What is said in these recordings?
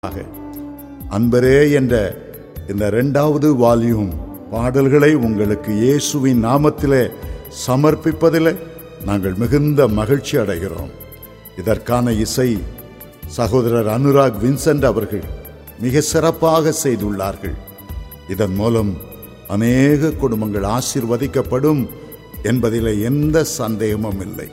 ஆக, அன்பரே என்ற இந்த இரண்டாவது வால்யூம் பாடல்களை உங்களுக்கு இயேசுவின் நாமத்திலே சமர்ப்பிப்பதில் நாங்கள் மிகுந்த மகிழ்ச்சி அடைகிறோம் இதற்கான இசை சகோதரர் அனுராக் வின்சென்ட் அவர்கள் மிக சிறப்பாக செய்துள்ளார்கள் இதன் மூலம் அநேக குடும்பங்கள் ஆசீர்வதிக்கப்படும் என்பதில் எந்த சந்தேகமும் இல்லை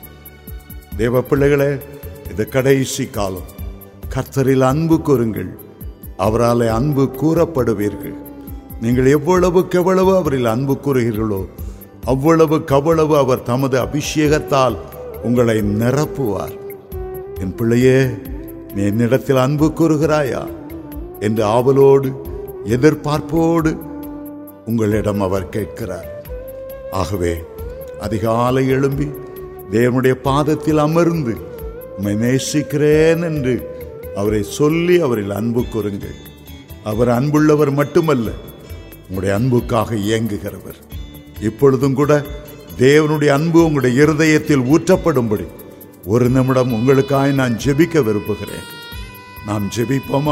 தேவ பிள்ளைகளே இது கடைசி காலம் கர்த்தரில் அன்பு கூறுங்கள் அவரால் அன்பு கூறப்படுவீர்கள் நீங்கள் எவ்வளவுக்கு எவ்வளவு அவரில் அன்பு கூறுகிறீர்களோ அவ்வளவுக்கு அவ்வளவு அவர் தமது அபிஷேகத்தால் உங்களை நிரப்புவார் என் பிள்ளையே நீ என்னிடத்தில் அன்பு கூறுகிறாயா என்று ஆவலோடு எதிர்பார்ப்போடு உங்களிடம் அவர் கேட்கிறார் ஆகவே அதிகாலை எழும்பி தேவனுடைய பாதத்தில் அமர்ந்து உம்மை நேசிக்கிறேன் என்று அவரை சொல்லி அவரில் அன்பு கூறுங்கள் அவர் அன்புள்ளவர் மட்டுமல்ல உங்களுடைய அன்புக்காக இயங்குகிறவர் இப்பொழுதும் கூட தேவனுடைய அன்பு உங்களுடைய இருதயத்தில் ஊற்றப்படும்படி ஒரு நிமிடம் உங்களுக்காய் நான் ஜெபிக்க விரும்புகிறேன் நாம் ஜெபிப்போமா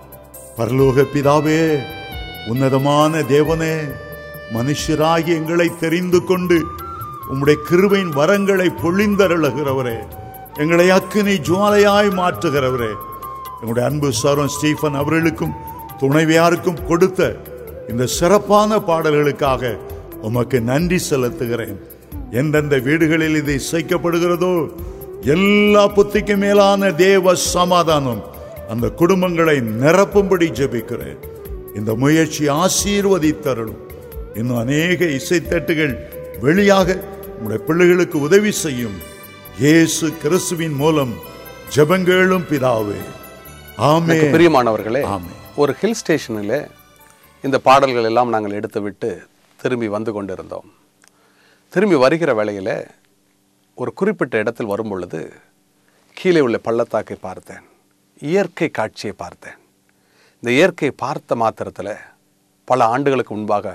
பரலோக பிதாவே உன்னதமான தேவனே மனுஷராகி எங்களை தெரிந்து கொண்டு உம்முடைய கிருபையின் வரங்களை பொழிந்தருளுகிறவரே எங்களை அக்கினி ஜுவாலையாய் மாற்றுகிறவரே எங்களுடைய அன்பு சரம் ஸ்டீஃபன் அவர்களுக்கும் துணைவியாருக்கும் கொடுத்த இந்த சிறப்பான பாடல்களுக்காக உமக்கு நன்றி செலுத்துகிறேன் எந்தெந்த வீடுகளில் இது இசைக்கப்படுகிறதோ எல்லா புத்திக்கு மேலான தேவ சமாதானம் அந்த குடும்பங்களை நிரப்பும்படி ஜெபிக்கிறேன் இந்த முயற்சி ஆசீர்வதித்தருளும் இன்னும் அநேக இசைத்தட்டுகள் வெளியாக உங்களுடைய பிள்ளைகளுக்கு உதவி செய்யும் இயேசு கிறிஸ்துவின் மூலம் ஜெபங்களும் பிதாவே ஆமே எனக்கு பிரியமானவர்களே ஆமே. ஒரு ஹில் ஸ்டேஷனில் இந்த பாடல்கள் எல்லாம் நாங்கள் எடுத்துவிட்டு திரும்பி வந்து கொண்டிருந்தோம் திரும்பி வருகிற வேளையில் ஒரு குறிப்பிட்ட இடத்தில் வரும் பொழுது கீழே உள்ள பள்ளத்தாக்கை பார்த்தேன் இயற்கை காட்சியை பார்த்தேன் இந்த இயற்கையை பார்த்த மாத்திரத்தில் பல ஆண்டுகளுக்கு முன்பாக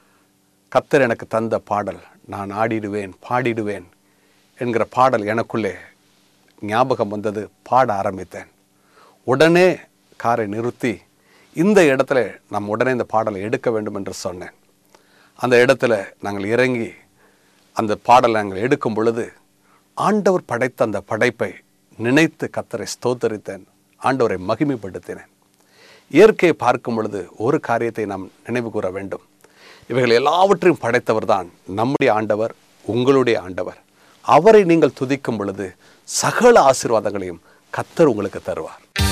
கத்தர் எனக்கு தந்த பாடல் நான் ஆடிடுவேன் பாடிடுவேன் என்கிற பாடல் எனக்குள்ளே ஞாபகம் வந்தது பாட ஆரம்பித்தேன் உடனே காரை நிறுத்தி இந்த இடத்துல நாம் உடனே இந்த பாடலை எடுக்க வேண்டும் என்று சொன்னேன் அந்த இடத்துல நாங்கள் இறங்கி அந்த பாடலை நாங்கள் எடுக்கும் பொழுது ஆண்டவர் படைத்த அந்த படைப்பை நினைத்து கத்தரை ஸ்தோத்தரித்தேன் ஆண்டவரை மகிமைப்படுத்தினேன் இயற்கையை பார்க்கும் பொழுது ஒரு காரியத்தை நாம் நினைவு கூற வேண்டும் இவைகள் எல்லாவற்றையும் படைத்தவர் தான் நம்முடைய ஆண்டவர் உங்களுடைய ஆண்டவர் அவரை நீங்கள் துதிக்கும் பொழுது சகல ஆசீர்வாதங்களையும் கத்தர் உங்களுக்கு தருவார்